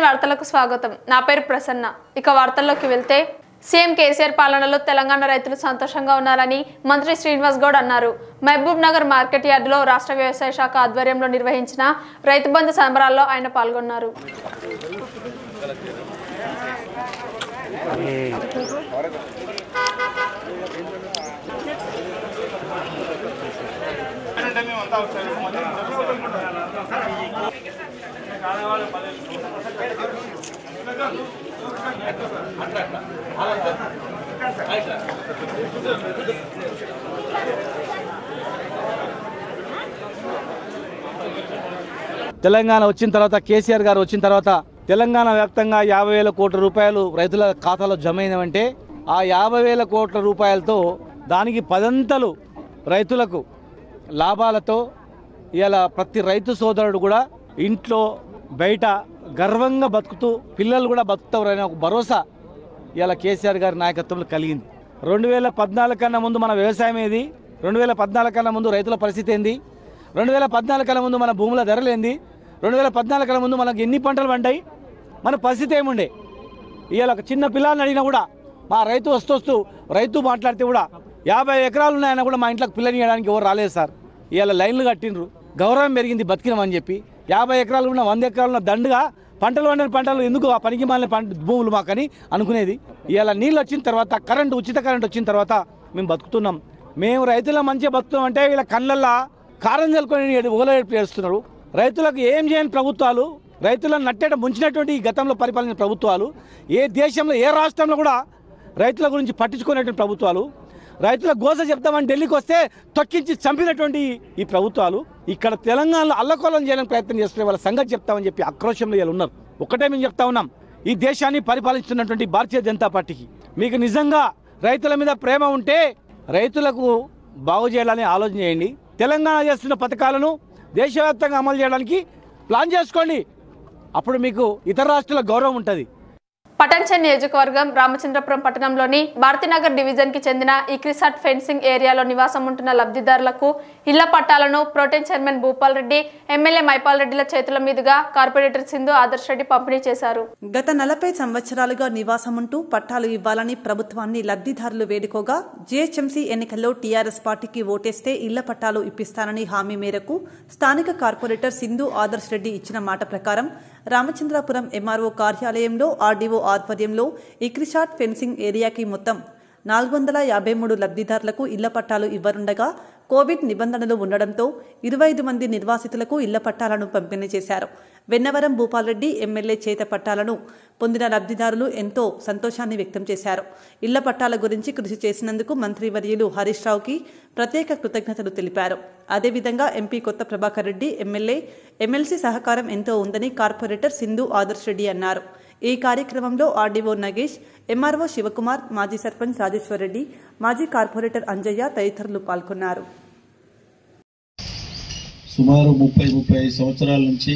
వార్తలకు స్వాగతం నా పేరు ప్రసన్న ఇక వార్తల్లోకి వెళ్తే సీఎం కేసీఆర్ పాలనలో తెలంగాణ రైతులు సంతోషంగా ఉన్నారని మంత్రి శ్రీనివాస్ గౌడ్ అన్నారు మహబూబ్ నగర్ మార్కెట్ యార్డులో రాష్ట్ర వ్యవసాయ శాఖ ఆధ్వర్యంలో నిర్వహించిన రైతు బంధు సంబరాల్లో ఆయన పాల్గొన్నారు తెలంగాణ వచ్చిన తర్వాత కేసీఆర్ గారు వచ్చిన తర్వాత తెలంగాణ వ్యాప్తంగా యాభై వేల కోట్ల రూపాయలు రైతుల ఖాతాలో జమ అయినవంటే ఆ యాభై వేల కోట్ల రూపాయలతో దానికి పదంతలు రైతులకు లాభాలతో ఇలా ప్రతి రైతు సోదరుడు కూడా ఇంట్లో బయట గర్వంగా బతుకుతూ పిల్లలు కూడా బతుకుతారనే ఒక భరోసా ఇలా కేసీఆర్ గారి నాయకత్వంలో కలిగింది రెండు వేల పద్నాలుగు కన్నా ముందు మన వ్యవసాయం ఏది రెండు వేల పద్నాలుగు కన్నా ముందు రైతుల పరిస్థితి ఏంది రెండు వేల పద్నాలుగు కన్నా ముందు మన భూముల ధరలు ఏంది రెండు వేల పద్నాలుగు కన్నా ముందు మనకు ఎన్ని పంటలు పండాయి మన పరిస్థితి ఏముండే ఇవాళ ఒక చిన్న పిల్లల్ని అడిగినా కూడా మా రైతు వస్తూ వస్తూ రైతు మాట్లాడితే కూడా యాభై ఎకరాలు ఉన్నాయన్నా కూడా మా ఇంట్లోకి పిల్లని ఇవ్వడానికి ఎవరు రాలేదు సార్ ఇవాళ లైన్లు కట్టిండ్రు గౌరవం పెరిగింది బతికినామని చెప్పి యాభై ఎకరాలు ఉన్న వంద ఎకరాలు ఉన్న దండుగా పంటలు పండిన పంటలు ఎందుకు ఆ పనికి మాలిన పంట భూములు మాకని అనుకునేది ఇవాళ నీళ్ళు వచ్చిన తర్వాత కరెంటు ఉచిత కరెంట్ వచ్చిన తర్వాత మేము బతుకుతున్నాం మేము రైతుల మంచిగా బతుకుతాం అంటే వీళ్ళ కళ్ళల్లో కారం చల్లుకొని ఓలవేపు చేస్తున్నారు రైతులకు ఏం చేయని ప్రభుత్వాలు రైతులను నట్టేట ముంచినటువంటి ఈ గతంలో పరిపాలన ప్రభుత్వాలు ఏ దేశంలో ఏ రాష్ట్రంలో కూడా రైతుల గురించి పట్టించుకునేటువంటి ప్రభుత్వాలు రైతుల గోస చెప్తామని ఢిల్లీకి వస్తే తొక్కించి చంపినటువంటి ఈ ప్రభుత్వాలు ఇక్కడ తెలంగాణలో అల్లకోలం చేయడానికి ప్రయత్నం చేస్తున్న వాళ్ళ సంగతి చెప్తామని చెప్పి ఆక్రోశంలో వీళ్ళు ఉన్నారు ఒకటే మేము చెప్తా ఉన్నాం ఈ దేశాన్ని పరిపాలిస్తున్నటువంటి భారతీయ జనతా పార్టీకి మీకు నిజంగా రైతుల మీద ప్రేమ ఉంటే రైతులకు బాగు చేయాలని ఆలోచన చేయండి తెలంగాణ చేస్తున్న పథకాలను దేశవ్యాప్తంగా అమలు చేయడానికి ప్లాన్ చేసుకోండి అప్పుడు మీకు ఇతర రాష్ట్రాల గౌరవం ఉంటుంది పటంచెన్ నియోజకవర్గం రామచంద్రపురం పట్టణంలోని భారతీనగర్ డివిజన్ కి చెందిన ఈ క్రిసాట్ ఫెన్సింగ్ ఏరియాలో నివాసం ఉంటున్న లబ్ధిదారులకు ఇళ్ల పట్టాలను protem chairman Bhupal Reddy MLA Mypal రెడ్డిల చేతుల మీదుగా కార్పొరేటర్ సింధు ఆదర్శ్ రెడ్డి పంపిణీ చేశారు గత నలభై సంవత్సరాలుగా నివాసముంటూ పట్టాలు ఇవ్వాలని ప్రభుత్వాన్ని లబ్ధిదారులు వేడుకోగా జీహెచ్ఎంసీ ఎన్నికల్లో టీఆర్ఎస్ పార్టీకి ఓటేస్తే ఇళ్ల పట్టాలు ఇప్పిస్తానని హామీ మేరకు స్థానిక కార్పొరేటర్ సింధు ఆదర్శ్ రెడ్డి ఇచ్చిన మాట ప్రకారం రామచంద్రాపురం ఎంఆర్ఓ కార్యాలయంలో ఆర్డీఓ ఆధ్వర్యంలో ఇక్రిషాట్ ఫెన్సింగ్ ఏరియాకి మొత్తం నాలుగు వందల యాభై మూడు లబ్ధిదారులకు ఇళ్ల పట్టాలు ఇవ్వనుండగా కోవిడ్ నిబంధనలు ఉండడంతో ఇరవై ఐదు మంది నిర్వాసితులకు ఇళ్ల పట్టాలను పంపిణీ చేశారు వెన్నవరం భూపాల్రెడ్డి ఎమ్మెల్యే చేత పట్టాలను పొందిన లబ్ధిదారులు ఎంతో సంతోషాన్ని వ్యక్తం చేశారు ఇళ్ల పట్టాల గురించి కృషి చేసినందుకు మంత్రివర్యులు హరీష్ రావుకి ప్రత్యేక కృతజ్ఞతలు తెలిపారు అదేవిధంగా ఎంపీ కొత్త ప్రభాకర్ రెడ్డి ఎమ్మెల్యే ఎమ్మెల్సీ సహకారం ఎంతో ఉందని కార్పొరేటర్ సింధు ఆదర్శ్ రెడ్డి అన్నారు ఈ కార్యక్రమంలో ఆర్డీఓ నగేష్ ఎంఆర్ఓ శివకుమార్ మాజీ సర్పంచ్ రాజేశ్వర్ రెడ్డి మాజీ కార్పొరేటర్ అంజయ్య తదితరులు పాల్గొన్నారు సుమారు ముప్పై ముప్పై ఐదు సంవత్సరాల నుంచి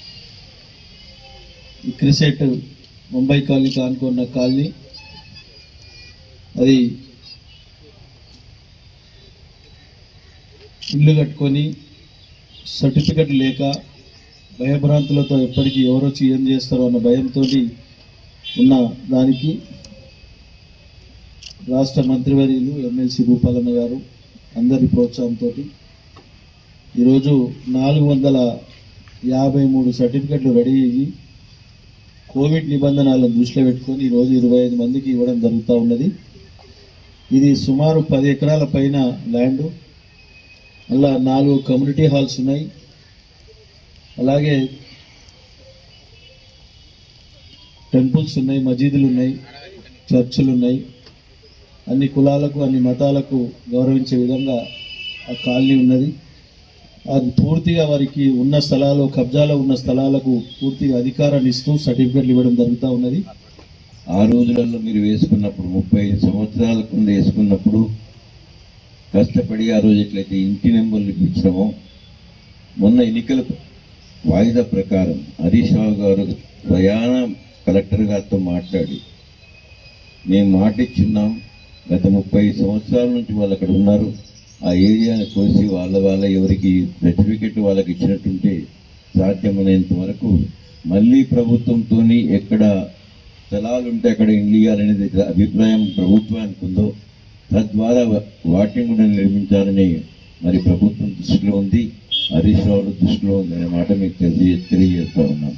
ఈ క్రిసెట్ ముంబై కాలనీకి ఆనుకున్న కాలనీ అది ఇల్లు కట్టుకొని సర్టిఫికెట్ లేక భయభ్రాంతులతో ఎప్పటికీ ఎవరు వచ్చి ఏం చేస్తారో అన్న భయంతో ఉన్న దానికి రాష్ట్ర మంత్రివర్యులు ఎమ్మెల్సీ భూపాలన్న గారు అందరి ప్రోత్సాహంతో ఈరోజు నాలుగు వందల యాభై మూడు సర్టిఫికెట్లు రెడీ అయ్యి కోవిడ్ నిబంధనలను దృష్టిలో పెట్టుకొని ఈరోజు ఇరవై ఐదు మందికి ఇవ్వడం జరుగుతూ ఉన్నది ఇది సుమారు పది ఎకరాల పైన ల్యాండ్ అలా నాలుగు కమ్యూనిటీ హాల్స్ ఉన్నాయి అలాగే టెంపుల్స్ ఉన్నాయి మసీదులు ఉన్నాయి చర్చిలు ఉన్నాయి అన్ని కులాలకు అన్ని మతాలకు గౌరవించే విధంగా ఆ కాలనీ ఉన్నది అది పూర్తిగా వారికి ఉన్న స్థలాలు కబ్జాలో ఉన్న స్థలాలకు పూర్తిగా అధికారాన్ని ఇస్తూ సర్టిఫికెట్లు ఇవ్వడం జరుగుతూ ఉన్నది ఆ రోజులలో మీరు వేసుకున్నప్పుడు ముప్పై ఐదు సంవత్సరాల కింద వేసుకున్నప్పుడు కష్టపడి ఆ రోజు ఎట్లయితే ఇంటి నెంబర్లు ఇప్పించినామో మొన్న ఎన్నికల వాయిదా ప్రకారం హరీష్ రావు గారు ప్రయాణ కలెక్టర్ గారితో మాట్లాడి మేము మాట ఇచ్చున్నాం గత ముప్పై సంవత్సరాల నుంచి వాళ్ళు అక్కడ ఉన్నారు ఆ ఏరియాని కోసి వాళ్ళ వాళ్ళ ఎవరికి సర్టిఫికెట్ వాళ్ళకి ఇచ్చినట్టుంటే సాధ్యమైనంత వరకు మళ్ళీ ప్రభుత్వంతోని ఎక్కడ స్థలాలు ఉంటే అక్కడ ఇల్లు ఇవ్వాలనేది అభిప్రాయం ప్రభుత్వానికి ఉందో తద్వారా వాటిని కూడా నిర్మించాలని మరి ప్రభుత్వం దృష్టిలో ఉంది హరీష్ రావు దృష్టిలో ఉంది అనే మాట మీకు తెలియ తెలియజేస్తా ఉన్నాం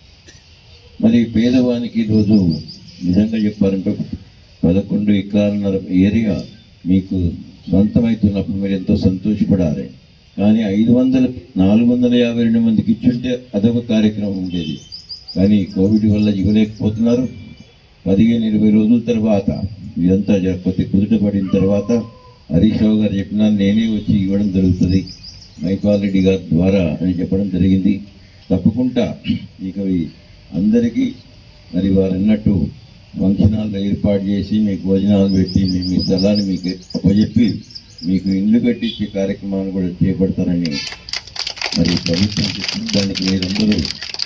మరి పేదవానికి ఈరోజు నిజంగా చెప్పాలంటే ఒక పదకొండు ఎకరాలన్నర ఏరియా మీకు సొంతమవుతున్నప్పుడు మీరు ఎంతో సంతోషపడాలి కానీ ఐదు వందల నాలుగు వందల యాభై రెండు మందికి ఇచ్చుంటే అదొక కార్యక్రమం ఉండేది కానీ కోవిడ్ వల్ల ఇవ్వలేకపోతున్నారు పదిహేను ఇరవై రోజుల తర్వాత ఇదంతా జర కొద్ది కుదుట పడిన తర్వాత హరీష్ రావు గారు చెప్పినా నేనే వచ్చి ఇవ్వడం జరుగుతుంది మైపాల్ రెడ్డి గారి ద్వారా అని చెప్పడం జరిగింది తప్పకుండా ఇక ఈ అందరికీ మరి వారు అన్నట్టు ఫంక్షన్ హాల్లో ఏర్పాటు చేసి మీకు భోజనాలు పెట్టి మీ మీ స్థలాన్ని మీకు అప్పచెప్పి మీకు ఇల్లు కట్టించే కార్యక్రమాన్ని కూడా చేపడతారని మరి ప్రభుత్వం చెప్పింది దానికి మీరందరూ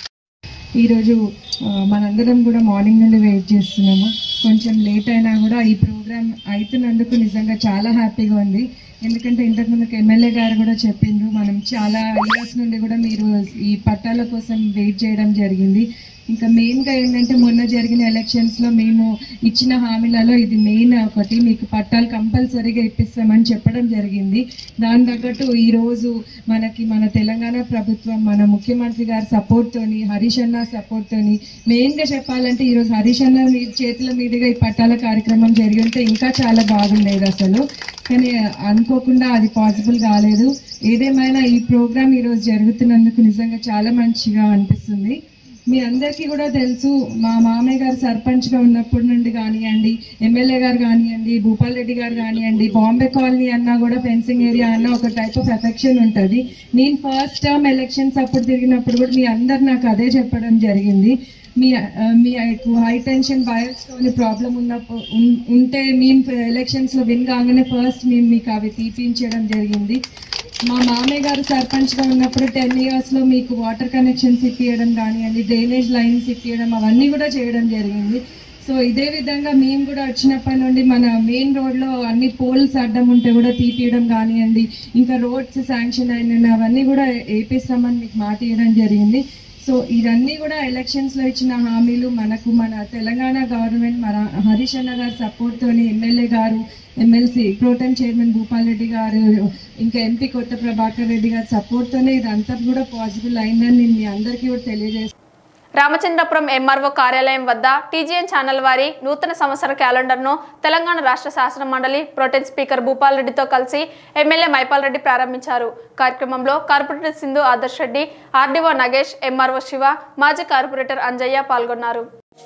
ఈరోజు ఆ, మనందరం కూడా మార్నింగ్ నుండి వెయిట్ చేస్తున్నాము కొంచెం లేట్ అయినా కూడా ఈ ప్రోగ్రామ్ అవుతున్నందుకు నిజంగా చాలా హ్యాపీగా ఉంది ఎందుకంటే ఇంతకుముందుకు ఎమ్మెల్యే గారు కూడా చెప్పిండ్రు మనం చాలా ఇయర్స్ నుండి కూడా మీరు ఈ పట్టాల కోసం వెయిట్ చేయడం జరిగింది ఇంకా మెయిన్గా ఏంటంటే మొన్న జరిగిన ఎలక్షన్స్లో మేము ఇచ్చిన హామీలలో ఇది మెయిన్ ఒకటి మీకు పట్టాలు కంపల్సరీగా ఇప్పిస్తామని చెప్పడం జరిగింది దాని తగ్గట్టు ఈరోజు మనకి మన తెలంగాణ ప్రభుత్వం మన ముఖ్యమంత్రి గారి సపోర్ట్తోని హరీష్ అన్న సపోర్ట్తోని మెయిన్గా చెప్పాలంటే ఈరోజు హరీష్ అన్న మీ చేతుల మీదుగా ఈ పట్టాల కార్యక్రమం జరిగి ఉంటే ఇంకా చాలా బాగుండేది అసలు కానీ అనుకోకుండా అది పాసిబుల్ కాలేదు ఏదేమైనా ఈ ప్రోగ్రామ్ ఈరోజు జరుగుతున్నందుకు నిజంగా చాలా మంచిగా అనిపిస్తుంది మీ అందరికీ కూడా తెలుసు మా మామయ్య గారు సర్పంచ్గా ఉన్నప్పటి నుండి కానివ్వండి ఎమ్మెల్యే గారు కానివ్వండి భూపాల్ రెడ్డి గారు కానివ్వండి బాంబే కాలనీ అన్నా కూడా ఫెన్సింగ్ ఏరియా అన్న ఒక టైప్ ఆఫ్ ఎఫెక్షన్ ఉంటుంది నేను ఫస్ట్ టర్మ్ ఎలక్షన్స్ అప్పుడు తిరిగినప్పుడు కూడా మీ అందరు నాకు అదే చెప్పడం జరిగింది మీ ఆ, మీ హై టెన్షన్ బయర్స్తో ప్రాబ్లం ఉన్నప్పుడు ఉన్- ఉంటే మేము ఎలక్షన్స్లో విన్ కాగానే ఫస్ట్ మేము మీకు అవి తీపించడం జరిగింది మా మామయ్య గారు సర్పంచ్గా ఉన్నప్పుడు టెన్ ఇయర్స్లో మీకు వాటర్ కనెక్షన్స్ ఇప్పించడం కానివ్వండి డ్రైనేజ్ లైన్స్ ఇప్పించడం అవన్నీ కూడా చేయడం జరిగింది సో ఇదే విధంగా మేము కూడా వచ్చినప్పటి నుండి మన మెయిన్ రోడ్లో అన్ని పోల్స్ అడ్డం ఉంటే కూడా తీపియడం కానివ్వండి ఇంకా రోడ్స్ శాంక్షన్ అయిన అవన్నీ కూడా వేపిస్తామని మీకు మాట ఇవ్వడం జరిగింది సో ఇవన్నీ కూడా ఎలక్షన్స్లో ఇచ్చిన హామీలు మనకు మన తెలంగాణ గవర్నమెంట్ మన హరీష్ అన్న గారి సపోర్ట్తోని ఎమ్మెల్యే గారు MLC protem chairman Bhupal Reddy గారు ఇంకా ఎంపీ కొత్త ప్రభాకర్ రెడ్డి గారి సపోర్ట్తోనే ఇదంతా కూడా పాసిబుల్ అయిందని నేను మీ అందరికీ కూడా తెలియజేస్తాను రామచంద్రపురం ఎంఆర్ఓ కార్యాలయం వద్ద టీజీఎన్ ఛానల్ వారి నూతన సంవత్సర క్యాలెండర్ను తెలంగాణ రాష్ట్ర శాసన మండలి ప్రొటెన్ స్పీకర్ భూపాల్ రెడ్డితో కలిసి ఎమ్మెల్యే మైపాల్ రెడ్డి ప్రారంభించారు కార్యక్రమంలో corporator Sindhu Adarsh Reddy RDO Nagesh MRO Shiva మాజీ కార్పొరేటర్ అంజయ్య పాల్గొన్నారు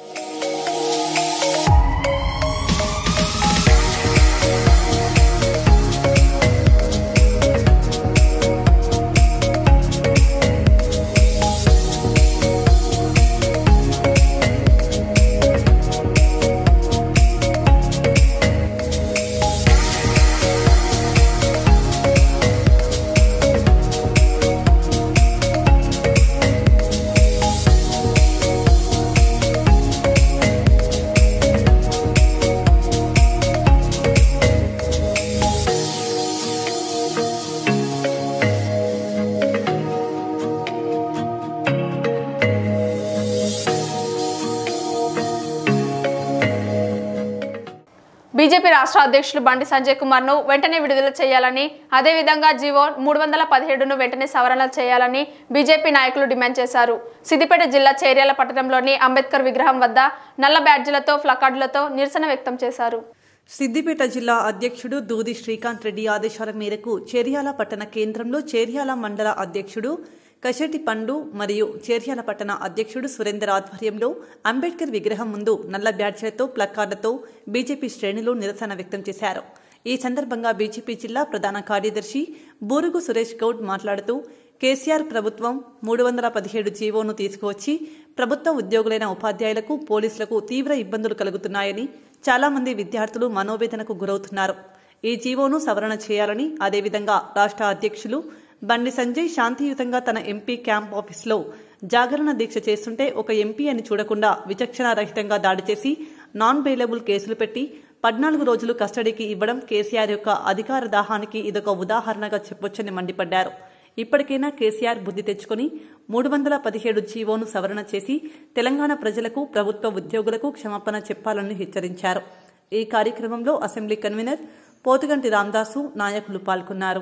బీజేపీ రాష్ట్ర అధ్యక్షులు బండి సంజయ్ కుమార్ ను వెంటనే విడుదల చేయాలని అదేవిధంగా జీవో మూడు వందల పదిహేడును వెంటనే సవరణ చేయాలని బీజేపీ నాయకులు డిమాండ్ చేశారు సిద్దిపేట జిల్లా చేర్యాల పట్టణంలోని అంబేద్కర్ విగ్రహం వద్ద నల్ల బ్యాడ్జీలతో ప్లకార్డులతో నిరసన వ్యక్తం చేశారు సిద్దిపేట జిల్లా అధ్యక్షుడు దూది శ్రీకాంత్ రెడ్డి ఆదేశాల మేరకు చేర్యాల పట్టణ కేంద్రంలో చేర్యాల మండల అధ్యక్షుడు కషటి పండు మరియు చేర్యాల పట్టణ అధ్యక్షుడు సురేందర్ ఆధ్వర్యంలో అంబేద్కర్ విగ్రహం ముందు నల్ల బ్యాడ్జ్లతో ప్లకార్డులతో బీజేపీ శ్రేణులు నిరసన వ్యక్తం చేశారు ఈ సందర్భంగా బీజేపీ జిల్లా ప్రధాన కార్యదర్శి బూరుగు సురేష్ గౌడ్ మాట్లాడుతూ కేసీఆర్ ప్రభుత్వం మూడు వందల పదిహేడు జీవోను తీసుకువచ్చి ప్రభుత్వ ఉద్యోగులైన ఉపాధ్యాయులకు పోలీసులకు తీవ్ర ఇబ్బందులు కలుగుతున్నాయని చాలా మంది విద్యార్థులు మనోవేదనకు గురవుతున్నారు ఈ జీవోను సవరణ చేయాలని అదేవిధంగా రాష్ట్ర అధ్యక్షులు బండి సంజయ్ శాంతియుతంగా తన ఎంపీ క్యాంప్ ఆఫీస్లో జాగరణ దీక్ష చేస్తుంటే ఒక ఎంపీ అని చూడకుండా విచక్షణారహితంగా దాడి చేసి నాన్ బెయిలబుల్ కేసులు పెట్టి పద్నాలుగు రోజులు కస్టడీకి ఇవ్వడం కేసీఆర్ యొక్క అధికార దాహానికి ఇదొక ఉదాహరణగా చెప్పొచ్చని మండిపడ్డారు ఇప్పటికైనా కేసీఆర్ బుద్ధి తెచ్చుకొని మూడు వందల పదిహేడు జీవోను సవరణ చేసి తెలంగాణ ప్రజలకు ప్రభుత్వ ఉద్యోగులకు క్షమాపణ చెప్పాలని హెచ్చరించారు ఈ కార్యక్రమంలో అసెంబ్లీ కన్వీనర్ పోతుగంటి రామదాసు నాయకులు పాల్గొన్నారు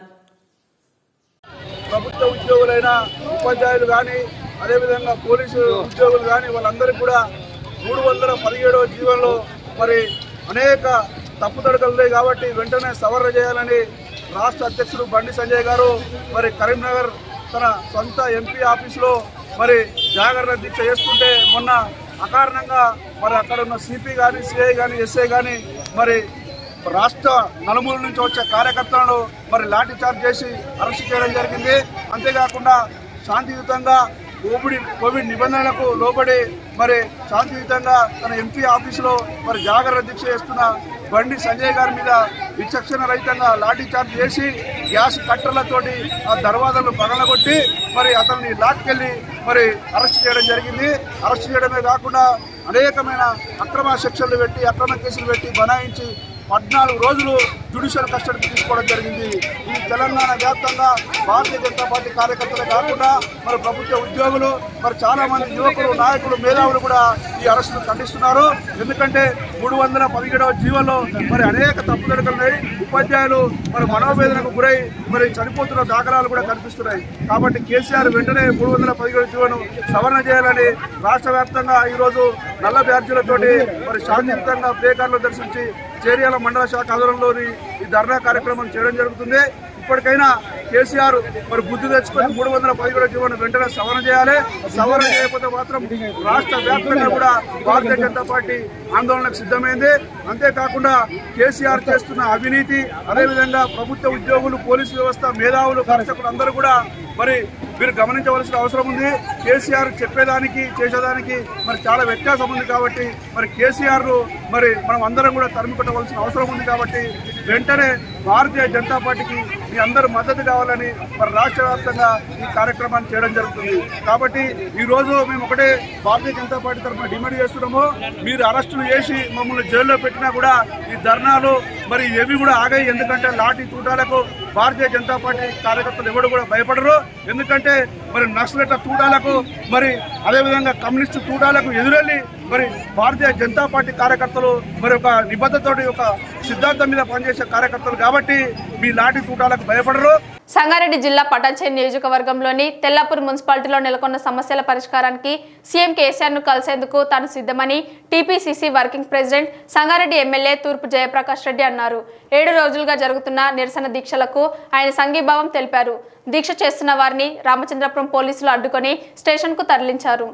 ప్రభుత్వ ఉద్యోగులైన ఉపాధ్యాయులు కానీ అదేవిధంగా పోలీసు ఉద్యోగులు కానీ వాళ్ళందరికీ కూడా మూడు వందల పదిహేడవ జీవోలో మరి అనేక తప్పుదడకలు ఉన్నాయి కాబట్టి వెంటనే సవరణ చేయాలని రాష్ట్ర అధ్యక్షుడు బండి సంజయ్ గారు మరి కరీంనగర్ తన సొంత ఎంపీ ఆఫీసులో మరి జాగరణ దీక్ష చేసుకుంటే మొన్న అకారణంగా మరి అక్కడ ఉన్న సిపి కానీ సిఐ కానీ ఎస్ఐ కానీ మరి రాష్ట్ర నలుమూల నుంచి వచ్చే కార్యకర్తలను మరి లాఠీ చార్జ్ చేసి అరెస్ట్ చేయడం జరిగింది అంతేకాకుండా శాంతియుతంగా కోవిడ్ కోవిడ్ నిబంధనలకు లోబడి మరి శాంతియుతంగా తన ఎంపీ ఆఫీసులో మరి జాగరణ దీక్ష చేస్తున్న బండి సంజయ్ గారి మీద విచక్షణ రహితంగా లాఠీ చార్జ్ చేసి గ్యాస్ కట్టర్లతోటి ఆ దర్వాజాలను పగలగొట్టి మరి అతన్ని లాక్కెళ్ళి మరి అరెస్ట్ చేయడం జరిగింది అరెస్ట్ చేయడమే కాకుండా అనేకమైన అక్రమ శిక్షలు పెట్టి అక్రమ కేసులు పెట్టి బనాయించి పద్నాలుగు రోజులు జ్యుడిషియల్ కస్టడీకి తీసుకోవడం జరిగింది ఈ తెలంగాణ వ్యాప్తంగా భారతీయ జనతా పార్టీ కార్యకర్తలే కాకుండా మరి ప్రభుత్వ ఉద్యోగులు మరి చాలా మంది యువకులు నాయకులు మేధావులు కూడా ఈ అరెస్టును ఖండిస్తున్నారు ఎందుకంటే మూడు వందల పదిహేడవ జీవోలో మరి అనేక తప్పుదడకలు ఉన్నాయి ఉపాధ్యాయులు మరి మనోవేదనకు గురై మరి చనిపోతున్న దాఖలాలు కూడా కనిపిస్తున్నాయి కాబట్టి కేసీఆర్ వెంటనే మూడు వందల పదిహేడు జీవోను సవరణ చేయాలని రాష్ట్ర వ్యాప్తంగా ఈరోజు నల్ల బ్యాడ్జీలతోటి మరి శాంతియుతంగా ప్లేకార్లు దర్శించి చేరియాల మండల శాఖ ఆధ్వర్యంలోని ఈ ధర్నా కార్యక్రమం చేయడం జరుగుతుంది ఇప్పటికైనా కేసీఆర్ మరి బుద్ధి తెచ్చుకొని మూడు వందల పదిహేడు జీవోను వెంటనే సవరణ చేయాలి సవరణ చేయకపోతే మాత్రం రాష్ట్ర వ్యాప్తంగా కూడా భారతీయ జనతా పార్టీ ఆందోళనకు సిద్ధమైంది అంతేకాకుండా కేసీఆర్ చేస్తున్న అవినీతి అదేవిధంగా ప్రభుత్వ ఉద్యోగులు పోలీసు వ్యవస్థ మేధావులు కర్షకులు అందరూ కూడా మరి మీరు గమనించవలసిన అవసరం ఉంది కేసీఆర్ చెప్పేదానికి చేసేదానికి మరి చాలా వ్యత్యాసం ఉంది కాబట్టి మరి కేసీఆర్ ను మరి మనం అందరం కూడా తరిమి కొట్టవలసిన అవసరం ఉంది కాబట్టి వెంటనే భారతీయ జనతా పార్టీకి మీ అందరూ మద్దతు కావాలని మరి రాష్ట్ర వ్యాప్తంగా ఈ కార్యక్రమాన్ని చేయడం జరుగుతుంది కాబట్టి ఈ రోజు మేము ఒకటే భారతీయ జనతా పార్టీ తరఫున డిమాండ్ చేస్తున్నాము మీరు అరెస్టులు చేసి మమ్మల్ని జైల్లో పెట్టినా కూడా ఈ ధర్నాలు మరి ఏవి కూడా ఆగాయి ఎందుకంటే లాఠీ తూటాలకు భారతీయ జనతా పార్టీ కార్యకర్తలు ఎవరు కూడా భయపడరు ఎందుకంటే మరి నక్సలెట్ల తూటాలకు మరి అదేవిధంగా కమ్యూనిస్టు తూటాలకు ఎదురెళ్ళి మరి భారతీయ జనతా పార్టీ కార్యకర్తలు మరి ఒక నిబద్ధతోటి ఒక సిద్ధాంతం మీద పనిచేసే కార్యకర్తలు కాబట్టి మీ లాఠీ తూటాలకు భయపడరు సంగారెడ్డి జిల్లా పటాన్చేరు నియోజకవర్గంలోని తెల్లాపూర్ మున్సిపాలిటీలో నెలకొన్న సమస్యల పరిష్కారానికి సీఎం కేసీఆర్ ను కలిసేందుకు తాను సిద్ధమని TPCC working president Sangareddy MLA Turpu Jayaprakash Reddy అన్నారు ఏడు రోజులుగా జరుగుతున్న నిరసన దీక్షలకు ఆయన సంఘీభావం తెలిపారు దీక్ష చేస్తున్న వారిని రామచంద్రపురం పోలీసులు అడ్డుకొని స్టేషన్కు తరలించారు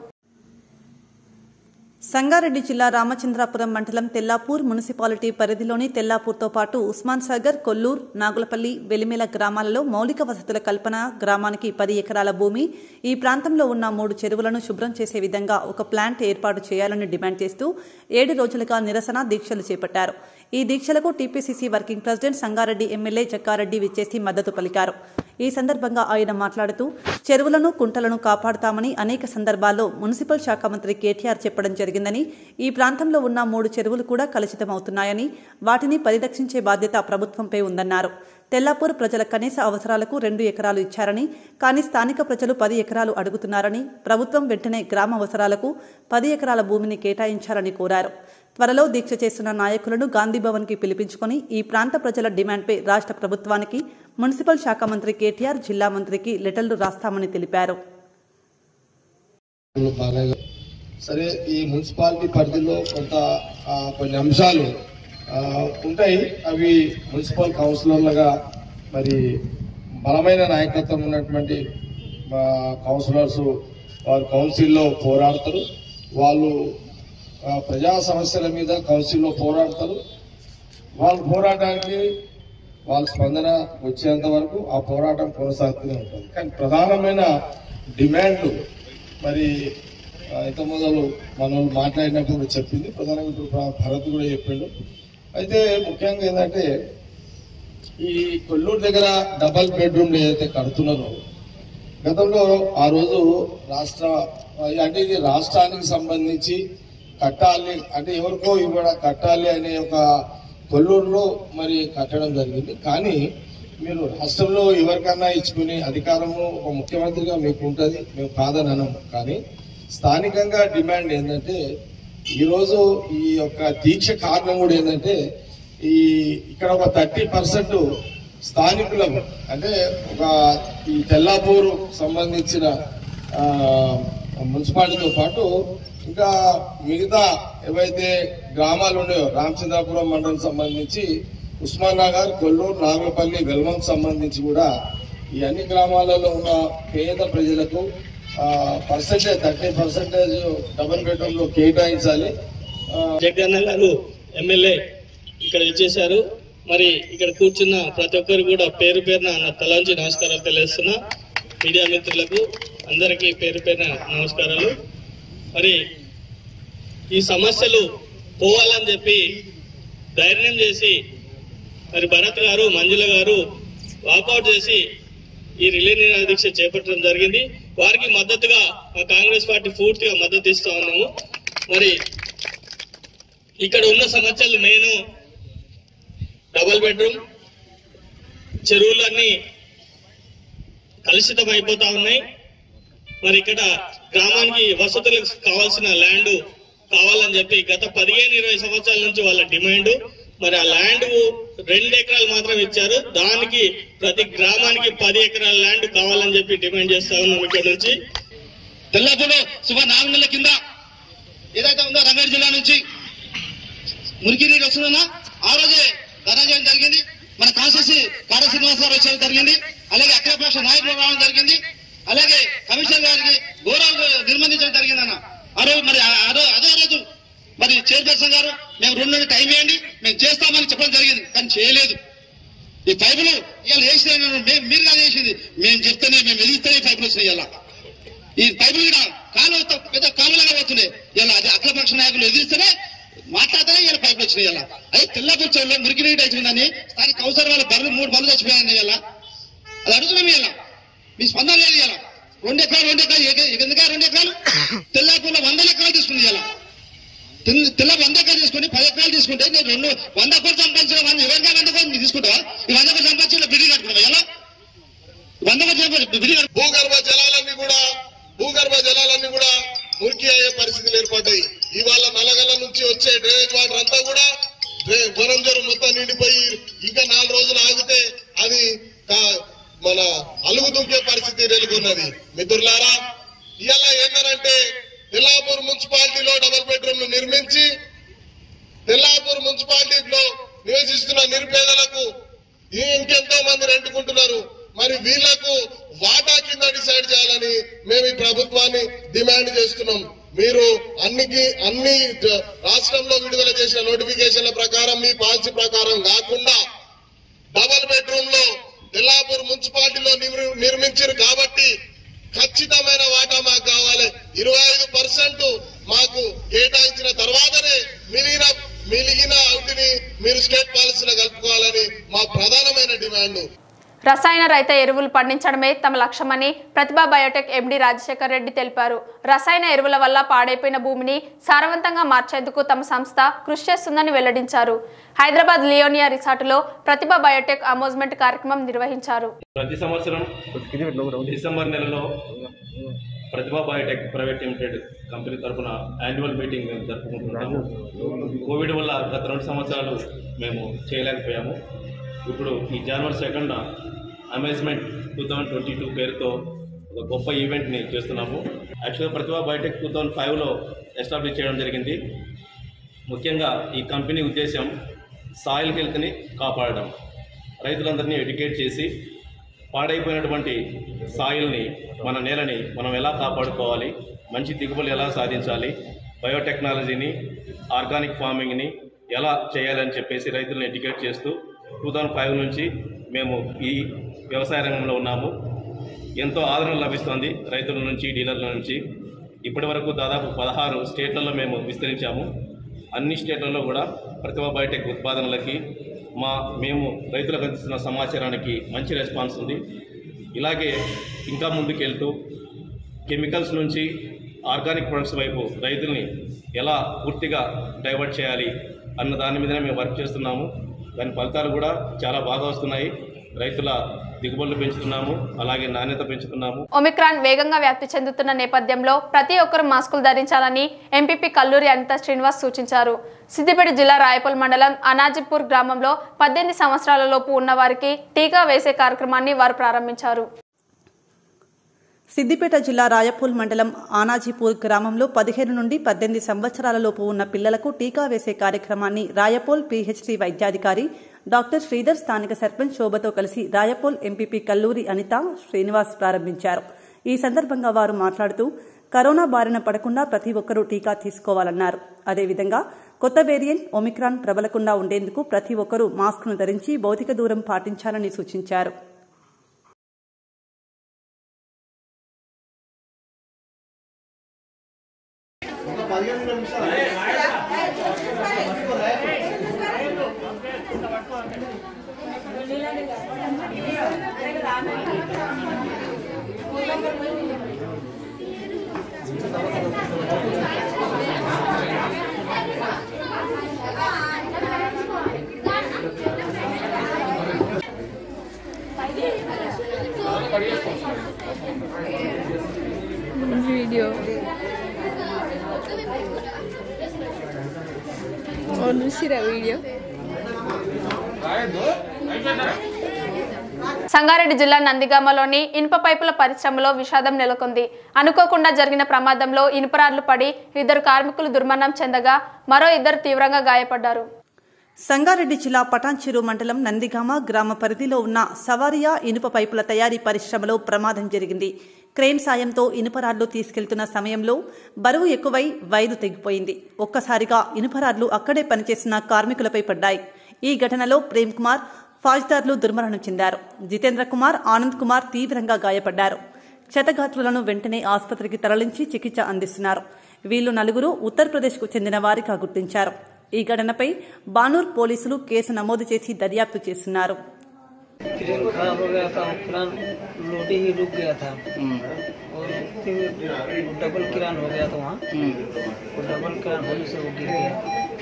సంగారెడ్డి జిల్లా రామచంద్రాపురం మండలం తెల్లాపూర్ మున్సిపాలిటీ పరిధిలోని తెల్లాపూర్తో పాటు ఉస్మాన్ సాగర్ కొల్లూర్ నాగులపల్లి వెలిమేల గ్రామాలలో మౌలిక వసతుల కల్పన గ్రామానికి పది ఎకరాల భూమి ఈ ప్రాంతంలో ఉన్న మూడు చెరువులను శుభ్రం చేసే విధంగా ఒక ప్లాంట్ ఏర్పాటు చేయాలని డిమాండ్ చేస్తూ ఏడు రోజులుగా నిరసన దీక్షలు చేపట్టారు ఈ దీక్షలకు TPCC working president Sangareddy MLA Jaggareddy విచ్చేసి మద్దతు పలికారు ఈ సందర్భంగా ఆయన మాట్లాడుతూ చెరువులను కుంటలను కాపాడుతామని అనేక సందర్భాల్లో మున్సిపల్ శాఖ మంత్రి కేటీఆర్ చెప్పడం జరిగిందని ఈ ప్రాంతంలో ఉన్న మూడు చెరువులు కూడా కలుషితమవుతున్నాయని వాటిని పరిరక్షించే బాధ్యత ప్రభుత్వంపై ఉందన్నారు తెల్లాపూర్ ప్రజల కనీస అవసరాలకు రెండు ఎకరాలు ఇచ్చారని కానీ స్థానిక ప్రజలు పది ఎకరాలు అడుగుతున్నారని ప్రభుత్వం వెంటనే గ్రామ అవసరాలకు పది ఎకరాల భూమిని కేటాయించాలని కోరారు త్వరలో దీక్ష చేస్తున్న నాయకులను గాంధీభవన్కి పిలిపించుకొని ఈ ప్రాంత ప్రజల డిమాండ్పై రాష్ట్ర ప్రభుత్వానికి మున్సిపల్ శాఖ మంత్రి కేటీఆర్ జిల్లా మంత్రికి లెటర్లు రాస్తామని తెలిపారు బాగా సరే ఈ మున్సిపాలిటీ పరిధిలో కొంత ఆ, కొన్ని అంశాలు ఆ, ఉంటాయి అవి మున్సిపల్ కౌన్సిలర్లుగా మరి బలమైన నాయకత్వం ఉన్నటువంటి ఆ, కౌన్సిలర్స్ వారు కౌన్సిల్లో పోరాడతారు వాళ్ళు ఆ, ప్రజా సమస్యల మీద కౌన్సిల్లో పోరాడతారు వాళ్ళ పోరాటానికి వాళ్ళ స్పందన వచ్చేంత వరకు ఆ పోరాటం కొనసాగుతూనే ఉంటుంది కానీ ప్రధానమైన డిమాండ్ మరి ఆ, ఇంత మొదలు మనం మాట్లాడినప్పుడు చెప్పింది ప్రధానంగా ఇప్పుడు భ- భరత్ కూడా చెప్పిండు అయితే ముఖ్యంగా ఏంటంటే ఈ కొల్లూరు దగ్గర డబల్ బెడ్రూమ్ ఏదైతే కడుతున్నారో గతంలో ఆ రోజు రాష్ట్ర అంటే ఇది రాష్ట్రానికి సంబంధించి కట్టాలి అంటే ఎవరికో ఇవ్వడం కట్టాలి అనే ఒక కొల్లూరులో మరి కట్టడం జరిగింది కానీ మీరు రాష్ట్రంలో ఎవరికన్నా ఇచ్చుకునే అధికారము ఒక ముఖ్యమంత్రిగా మీకు ఉంటుంది మేము కాదని అనము కానీ స్థానికంగా డిమాండ్ ఏంటంటే ఈరోజు ఈ యొక్క దీక్ష కారణం కూడా ఏంటంటే ఈ ఇక్కడ ఒక థర్టీ పర్సెంట్ స్థానికులకు అంటే ఒక ఈ తెల్లాపూరు సంబంధించిన ఆ, మున్సిపాలిటీతో పాటు ఇంకా మిగతా ఏవైతే గ్రామాలు ఉన్నాయో రామచంద్రాపురం మండలం సంబంధించి ఉస్మాన్ నగర్ కొల్లూరు నాగలపల్లి వెల్వం సంబంధించి కూడా ఈ అన్ని గ్రామాలలో ఉన్న పేద ప్రజలకు percentage thirty percentage double bedroom లో కేటాయించాలి ఆ, జగన్న గారు ఎమ్మెల్యే ఇక్కడ ఇచ్చేశారు మరి ఇక్కడ కూర్చున్న ప్రతి ఒక్కరు కూడా పేరు పేరున నా తలంచి నమస్కారాలు తెలియజేస్తున్నా మీడియా మిత్రులకు అందరికీ పేరు పేరున నమస్కారాలు మరి ఈ సమస్యలు పోవాలని చెప్పి ధైర్యం చేసి మరి భరత్ గారు మంజుల గారు వాకౌట్ చేసి ఈ రిలే నిరాహార దీక్ష చేపట్టడం జరిగింది వారికి మద్దతుగా మా కాంగ్రెస్ పార్టీ పూర్తిగా మద్దతు ఇస్తా ఉన్నాము మరి ఇక్కడ ఉన్న సమస్యలు నేను డబుల్ బెడ్రూమ్ చెరువులు అన్ని కలుషితం అయిపోతా ఉన్నాయి మరి ఇక్కడ గ్రామానికి వసతులకు కావాల్సిన ల్యాండ్ కావాలని చెప్పి గత పదిహేను ఇరవై సంవత్సరాల నుంచి వాళ్ళ డిమాండ్ మరి ఆ ల్యాండ్ రెండు ఎకరాలు మాత్రం ఇచ్చారు దానికి ప్రతి గ్రామానికి పది ఎకరాల ల్యాండ్ కావాలని చెప్పి డిమాండ్ చేస్తా ఉన్నాం ఇక్కడ నుంచి తెల్లపూలో సుమారు నాలుగు నెలల కింద ఏదైతే ఉందో రంగారెడ్డి జిల్లా నుంచి మురికి నీరు వస్తుందన్నా ఆ రోజే ధర్నా చేయడం జరిగింది మన కాన్స్టిట్యూన్సీ కాడ శ్రీనివాస గారు వచ్చేది జరిగింది అలాగే అఖిలపక్ష నాయకులు రావడం జరిగింది అలాగే కమిషనర్ గారికి గౌరవ నిర్బంధించడం జరిగింది అన్న ఆ రోజు మరి ఆ- ఆ రోజు అదే రోజు మరి చైర్పర్సన్ గారు మేము రెండు నెలలు టైం ఇవ్వండి మేము చేస్తామని చెప్పడం జరిగింది కానీ చేయలేదు ఈ పైపులు ఇవాళ వేసిన మేము మీరు కాదు వేసింది మేము చెప్తేనే మేము ఎదిగితేనే ఈ పైపులు వచ్చినాయి ఇలా ఈ పైపులు కూడా కాలువ పెద్ద కాలువలాగా పోతున్నాయి ఇలా అది అఖిలపక్ష నాయకులు ఎదిరిస్తేనే మాట్లాడితేనే ఇలా పైపులు వచ్చినాయి ఇలా అదే తెల్లపూర్చోలో మురికి నీటి అవుతుందని స్థానిక అవసరం వాళ్ళ బర్రెలు మూడు బర్రెలు చచ్చిపోయాయి ఇలా అది అడుగుతున్నాం ఇలా మీ స్పందన లేదు ఇలా రెండు ఎకరాలు రెండు ఎకరాలు ఎక- ఎందుక రెండు ఎకరాలు తెల్లాపూర్లో వందల ఎకరాలు తీసుకుంది ఇలా తెల్ల- తెల్ల వంద ఎకరాలు తీసుకుని పది ఎకరాలు తీసుకుంటే నేను రెండు వంద కోట్లు సంపాదించిన వంద ఎవరికైనా వంద కోట్లు నీకు తీసుకుంటావా ఈ వంద కోట్లు సంపాదించిన బిల్డింగ్ కట్టుకున్నావా ఎలా వంద కోట్లు సంపాదించిన బిల్డింగ్ కట్టు- భూగర్భ జలాలన్నీ కూడా భూగర్భ జలాలన్నీ కూడా మురికి అయ్యే పరిస్థితులు ఏర్పడ్డాయి ఇవాళ నల్లగల్ల నుంచి వచ్చే డ్రైనేజ్ వాటర్ అంతా కూడా డ్రై- వరం జ్వరం మొత్తం నిండిపోయి ఇంకా నాలుగు రోజులు ఆగితే అది కా- మన అలుగు దుంకే పరిస్థితి నెలకొన్నది మిత్రులారా ఇవాళ ఏంటంటే తెల్లాపూర్ మున్సిపాలిటీలో డబుల్ బెడ్రూమ్ నిర్మించి తెల్లాపూర్ మున్సిపాలిటీలో నివసిస్తున్న నిరుపేదలకు ఈ ఇంకెంతో మంది రెండుకుంటున్నారు మరి వీళ్లకు వాటా కింద డిసైడ్ చేయాలని మేము ఈ ప్రభుత్వాన్ని డిమాండ్ చేస్తున్నాం మీరు అన్నికి అన్ని ద- రాష్ట్రంలో విడుదల చేసిన నోటిఫికేషన్ల ప్రకారం మీ పాలసీ ప్రకారం కాకుండా డబల్ బెడ్రూమ్ లో తెల్లాపూర్ మున్సిపాలిటీలో నిర్- నిర్మించారు కాబట్టి ఖచ్చితమైన వాటా మాకు కావాలి ఇరవై ఐదు పర్సెంట్ మాకు కేటాయించిన తర్వాతనే మిగిలిన మిగిలిన వాటిని మీరు స్టేట్ పాలసీలో కలుపుకోవాలని మా ప్రధానమైన డిమాండ్ రసాయన రహిత ఎరువులు పండించడమే తమ లక్ష్యమని ప్రతిభా బయోటెక్ ఎండి రాజశేఖర్ రెడ్డి తెలిపారు రసాయన ఎరువుల వల్ల పాడైపోయిన భూమిని సారవంతంగా మార్చేందుకు తమ సంస్థ కృషి చేస్తుందని వెల్లడించారు హైదరాబాద్ లియోనియా రిసార్టులో ప్రతిభా బయోటెక్ అమోజ్మెంట్ కార్యక్రమం నిర్వహించారు ప్రతి సంవత్సరం డిసెంబర్ నెలలో Pratibha biotech private limited company తరఫున యాన్యువల్ మీటింగ్ మేము జరుపుకుంటున్నాము కోవిడ్ వల్ల గత రెండు సంవత్సరాలు మేము చేయలేకపోయాము ఇప్పుడు ఈ జనవరి second amazement two thousand twenty two పేరుతో ఒక గొప్ప ఈవెంట్ని చేస్తున్నాము యాక్చువల్గా ప్రతిభా బయోటెక్ టూ థౌజండ్ ఫైవ్లో ఎస్టాబ్లిష్ చేయడం జరిగింది ముఖ్యంగా ఈ కంపెనీ ఉద్దేశం సాయిల్ హెల్త్ని కాపాడడం రైతులందరినీ ఎడ్యుకేట్ చేసి పాడైపోయినటువంటి సాయిల్ని మన నేలని మనం ఎలా కాపాడుకోవాలి మంచి దిగుబడులు ఎలా సాధించాలి బయోటెక్నాలజీని ఆర్గానిక్ ఫార్మింగ్ని ఎలా చేయాలని చెప్పేసి రైతులను ఎడ్యుకేట్ చేస్తూ టూ థౌజండ్ ఫైవ్ నుంచి మేము ఈ వ్యవసాయ రంగంలో ఉన్నాము ఎంతో ఆదరణ లభిస్తోంది రైతుల నుంచి డీలర్ల నుంచి ఇప్పటి వరకు దాదాపు పదహారు స్టేట్లలో మేము విస్తరించాము అన్ని స్టేట్లలో కూడా ప్రతిభా బయోటెక్ ఉత్పాదనలకి మా మేము రైతులకు అందిస్తున్న సమాచారానికి మంచి రెస్పాన్స్ ఉంది ఇలాగే ఇంకా ముందుకెళ్తూ కెమికల్స్ నుంచి ఆర్గానిక్ ప్రొడక్ట్స్ వైపు రైతుల్ని ఎలా పూర్తిగా డైవర్ట్ చేయాలి అన్న దాని మీదనే మేము వర్క్ చేస్తున్నాము దాని ఫలితాలు కూడా చాలా బాగా వస్తున్నాయి రైతుల దిగుబడులు పెంచుతున్నాము అలాగే నాణ్యత పెంచుతున్నాము ఒమిక్రాన్ వేగంగా వ్యాప్తి చెందుతున్న నేపథ్యంలో ప్రతి ఒక్కరూ మాస్కులు ధరించాలని ఎంపీపీ కల్లూరి అనిత శ్రీనివాస్ సూచించారు సిద్దిపేట జిల్లా రాయపల్ మండలం అనాజిపూర్ గ్రామంలో పద్దెనిమిది సంవత్సరాల లోపు ఉన్న వారికి టీకా వేసే కార్యక్రమాన్ని వారు ప్రారంభించారు సిద్దిపేట జిల్లా రాయపూల్ మండలం ఆనాజీపూర్ గ్రామంలో పదిహేను నుండి పద్దెనిమిది సంవత్సరాల లోపు ఉన్న పిల్లలకు టీకా వేసే కార్యక్రమాన్ని రాయపూల్ పీహెచ్డీ వైద్యాధికారి డాక్టర్ శ్రీధర్ స్థానిక సర్పంచ్ శోభతో కలిసి రాయపూల్ ఎంపీపీ కల్లూరి అనిత శ్రీనివాస్ ప్రారంభించారు ఈ సందర్భంగా వారు మాట్లాడుతూ కరోనా బారిన పడకుండా ప్రతి ఒక్కరూ టీకా తీసుకోవాలన్నారు అదేవిధంగా కొత్త వేరియంట్ ఒమిక్రాన్ ప్రబలకుండా ఉండేందుకు ప్రతి ఒక్కరూ మాస్క్ను ధరించి భౌతిక దూరం పాటించాలని సూచించారు वीडियो और दूसरा वीडियो సంగారెడ్డి జిల్లా నందిగామలోని ఇనుప పైపుల పరిశ్రమలో విషాదం నెలకొంది అనుకోకుండా జరిగిన ప్రమాదంలో ఇనుపరాడ్లు పడి ఇద్దరు కార్మికులు దుర్మరణం చెందగా మరో ఇద్దరు తీవ్రంగా గాయపడ్డారు సంగారెడ్డి జిల్లా పటాన్చెరు మండలం నందిగామ గ్రామ పరిధిలో ఉన్న సవారియా ఇనుప పైపుల తయారీ పరిశ్రమలో ప్రమాదం జరిగింది క్రేన్ సాయంతో ఇనుపరాడ్లు తీసుకెళ్తున్న సమయంలో బరువు ఎక్కువై వైరు తెగిపోయింది ఒక్కసారిగా ఇనుపరాడ్లు అక్కడే పనిచేసిన కార్మికులపై పడ్డాయి ఈ ఘటనలో ప్రేమ్ కుమార్ ఫాజ్దార్లు దుర్మరణం చెందారు జితేంద్ర కుమార్ ఆనంద్ కుమార్ తీవ్రంగా గాయపడ్డారు క్షతగాత్రులను వెంటనే ఆసుపత్రికి తరలించి చికిత్స అందిస్తున్నారు వీళ్లు నలుగురు ఉత్తరప్రదేశ్కు చెందిన వారిగా గుర్తించారు ఈ ఘటనపై బానూర్ పోలీసులు కేసు నమోదు చేసి దర్యాప్తు చేస్తున్నారు क्रेन खराब हो गया था क्रान लोडी ही रुक गया था और फिर डबल किरान हो गया था वहाँ और डबल किरान होने से वो गिर गया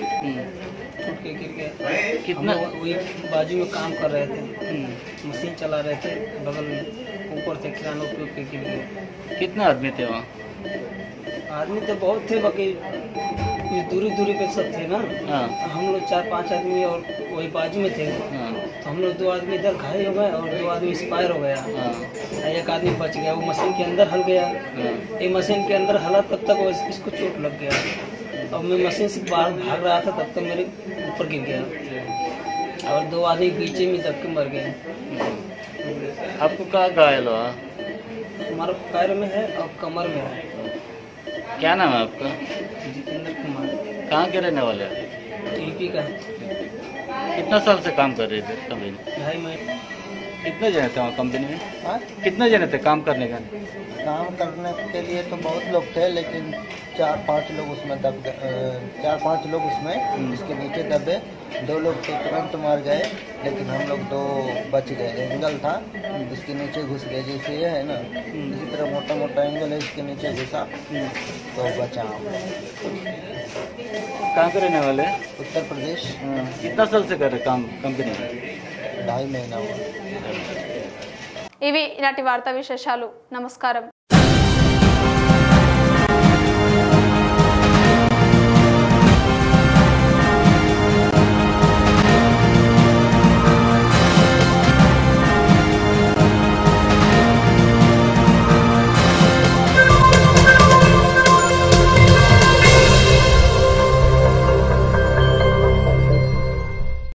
टूट के गिर गया कितना वही बाजू में काम कर रहे थे मशीन चला रहे थे बगल में ऊपर से किरान उपयोग के गिर गया कितने आदमी थे वहाँ आदमी तो बहुत थे बाकी ये दूरी दूरी पे सब थे ना हाँ। हम लोग चार पांच आदमी और वही बाजू में थे हाँ। तो हम लोग दो आदमी इधर घायल हो गए और दो आदमी एक्सपायर हो गया हाँ। एक आदमी बच गया वो मशीन के अंदर हल गया हाँ। ये मशीन के अंदर हला तब तक वो इस- इसको चोट लग गया और मैं मशीन से बाहर भाग रहा था तब तक मेरे ऊपर गिर गया और दो आदमी पीछे में दब के मर गए आपको कहाँ घायल हुआ हमारा पैर में है और कमर में है क्या नाम है आपका जितेंद्र कुमार कहाँ के रहने वाले हैं यूपी का है कितना साल से काम कर रहे थे कंपनी में? ढाई महीने कितने जने थे वहाँ कंपनी में हाँ? कितने जने थे काम करने का काम करने के लिए तो बहुत लोग थे लेकिन चार पांच लोग उसमें दब गए अ, चार पांच लोग उसमें इसके नीचे दबे दो लोग तो तुरंत मार गए लेकिन हम लोग दो बच गए एंगल था इसके नीचे घुस गए जैसे ये है ना इसी तरह मोटा मोटा एंगल है इसके नीचे घुसा तो बचा हम लोग। कहाँ के रहने वाले हैं? उत्तर प्रदेश हाँ, कितना साल से कर रहे काम कंपनी में ढाई महीना हुआ ఇవి ఈనాటి వార్తా విశేషాలు నమస్కారం